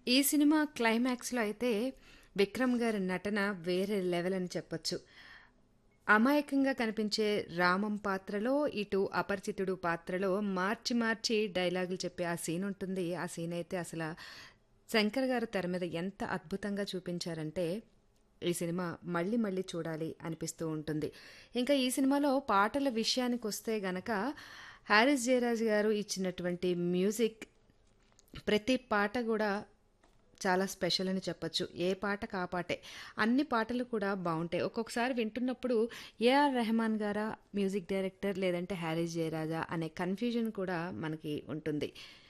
ఈ సినిమా క్లైమాక్స్‌లో అయితే విక్రమ్ గారి నటన వేరే లెవెల్ అని చెప్పొచ్చు. అమాయకంగా కనిపించే రామం పాత్రలో, ఇటు అపరిచితుడు పాత్రలో మార్చి మార్చి డైలాగులు చెప్పే ఆ సీన్ ఉంటుంది. ఆ సీన్ అయితే అసల శంకర్ గారు తెర మీద ఎంత అద్భుతంగా చూపించారంటే, ఈ సినిమా మళ్ళీ మళ్ళీ చూడాలి అనిపిస్తూ ఉంటుంది. ఇంకా ఈ సినిమాలో పాటల విషయానికొస్తే గనక హారిస్ జయరాజ్ గారు ఇచ్చినటువంటి మ్యూజిక్ ప్రతి పాట గూడా చాలా స్పెషల్ అని చెప్పొచ్చు. ఏ పాటకి ఆ పాటే. అన్ని పాటలు కూడా బావుంటాయి. ఒక్కొక్కసారి వింటున్నప్పుడు ఏఆర్ రెహమాన్ గారా మ్యూజిక్ డైరెక్టర్ లేదంటే హారిస్ జయరాజా అనే కన్‌ఫ్యూజన్ కూడా మనకి ఉంటుంది.